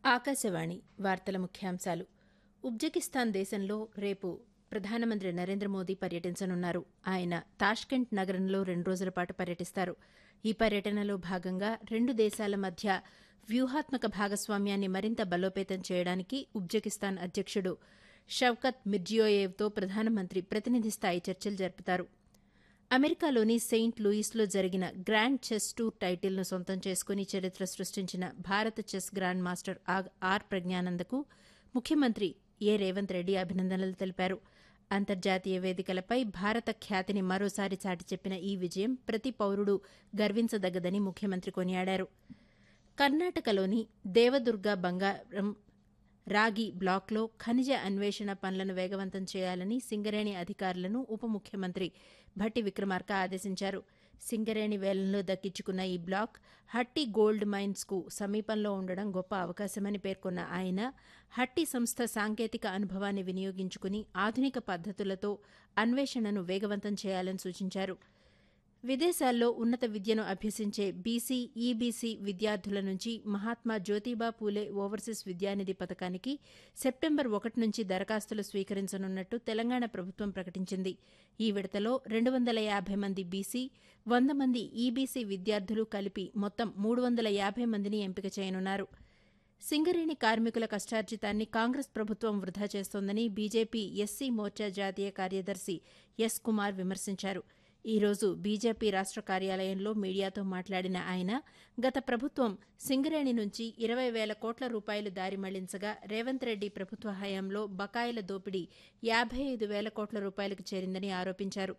ఆకాశవాణి వార్తల ముఖ్యాంశాలు ఉజ్బెకిస్తాన్ దేశంలో రేపు ప్రధానమంత్రి నరేంద్ర మోదీ పర్యటించనున్నారు ఆయన తాష్కెంట్ నగరంలో రెండు రోజుల పాటు పర్యటిస్తారు ఈ పర్యటనలో భాగంగా రెండు దేశాల మధ్య వ్యూహాత్మక భాగస్వామ్యాన్ని మరింత బలోపేతం చేయడానికి ఉజ్బెకిస్తాన్ అధ్యకుడు షవ్కత్ మిర్జియోయేవ్తో ప్రధానమంత్రి ప్రతినిధి స్థాయి చర్చలు జరుపుతారు అమెరికాలోని సెయింట్ లూయిస్లో జరిగిన గ్రాండ్ చెస్ టూర్ టైటిల్ను సొంతం చేసుకుని చరిత్ర సృష్టించిన భారత చెస్ గ్రాండ్ మాస్టర్ ఆర్ ప్రజ్ఞానందకు ముఖ్యమంత్రి ఏ రేవంత్ రెడ్డి అభినందనలు తెలిపారు అంతర్జాతీయ వేదికలపై భారత ఖ్యాతిని మరోసారి చాటి చెప్పిన ఈ విజయం ప్రతి పౌరుడు గర్వించదగ్గదని ముఖ్యమంత్రి కొనియాడారు కర్ణాటకలోని దేవదుర్గ బంగారం రాగి బ్లాక్లో ఖనిజ అన్వేషణ పనులను వేగవంతం చేయాలని సింగరేణి అధికారులను ఉప ముఖ్యమంత్రి భట్టి విక్రమార్క ఆదేశించారు సింగరేణి వేలంలో దక్కించుకున్న ఈ బ్లాక్ హట్టి గోల్డ్ మైన్స్కు సమీపంలో ఉండడం గొప్ప అవకాశమని పేర్కొన్న ఆయన హట్టి సంస్థ సాంకేతిక అనుభవాన్ని వినియోగించుకుని ఆధునిక పద్దతులతో అన్వేషణను వేగవంతం చేయాలని సూచించారు విదేశాల్లో ఉన్నత విద్యను అభ్యసించే బీసీ ఈబీసీ విద్యార్థుల నుంచి మహాత్మా జ్యోతిబా పూలే ఓవర్సీస్ విద్యానిధి పథకానికి సెప్టెంబర్ ఒకటి నుంచి దరఖాస్తులు స్వీకరించనున్నట్టు తెలంగాణ ప్రభుత్వం ప్రకటించింది ఈ విడతలో రెండు వందల యాభై మంది బీసీ వంద మంది ఈబీసీ విద్యార్థులు కలిపి మొత్తం మూడు వందల యాభై మందిని ఎంపిక చేయనున్నారు సింగరేణి కార్మికుల కష్టార్జితాన్ని కాంగ్రెస్ ప్రభుత్వం వృధా చేస్తోందని బీజేపీ ఎస్సీ మోర్చా జాతీయ కార్యదర్శి ఎస్ కుమార్ విమర్శించారు ఈ రోజు బీజేపీ రాష్ట కార్యాలయంలో మీడియాతో మాట్లాడిన ఆయన గత ప్రభుత్వం సింగరేణి నుంచి ఇరవై వేల కోట్ల రూపాయలు దారి మళ్లించగా రేవంత్ రెడ్డి ప్రభుత్వ హయాంలో బకాయిల దోపిడీ యాబై ఐదు వేల కోట్ల రూపాయలకు చేరిందని ఆరోపించారు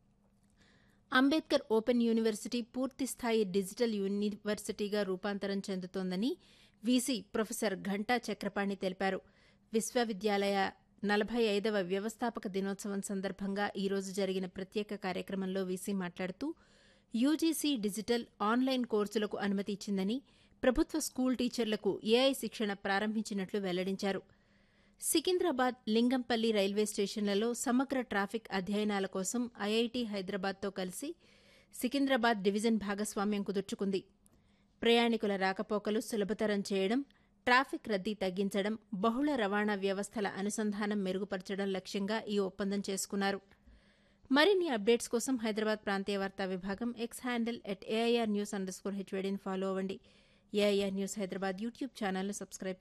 అంబేద్కర్ ఓపెన్ యూనివర్సిటీ పూర్తిస్థాయి డిజిటల్ యూనివర్సిటీగా రూపాంతరం చెందుతోందని వీసీ ప్రొఫెసర్ ఘంటా చక్రపాణి తెలిపారు విశ్వవిద్యాలయ నలభై ఐదవ వ్యవస్థాపక దినోత్సవం సందర్భంగా ఈ రోజు జరిగిన ప్రత్యేక కార్యక్రమంలో వీసీ మాట్లాడుతూ యూజీసీ డిజిటల్ ఆన్లైన్ కోర్సులకు అనుమతి ఇచ్చిందని ప్రభుత్వ స్కూల్ టీచర్లకు ఏఐ శిక్షణ ప్రారంభించినట్లు వెల్లడించారు సికింద్రాబాద్ లింగంపల్లి రైల్వే స్టేషన్లలో సమగ్ర ట్రాఫిక్ అధ్యయనాల కోసం ఐఐటి హైదరాబాద్తో కలిసి సికింద్రాబాద్ డివిజన్ భాగస్వామ్యం కుదుర్చుకుంది ప్రయాణికుల రాకపోకలు సులభతరం చేయడం ట్రాఫిక్ రద్దీ తగ్గించడం బహుళ రవాణా వ్యవస్థల అనుసంధానం మెరుగుపరచడం లక్ష్యంగా ఈ ఒప్పందం చేసుకున్నారు మరిన్ని అప్డేట్స్ కోసం హైదరాబాద్ ప్రాంతీయ వార్తా విభాగం X handle at AIR news underscore హెచ్వేడీని ఫాలో అవ్వండి ఏఐఆర్ న్యూస్ హైదరాబాద్ యూట్యూబ్ ఛానల్ను సబ్స్క్రైబ్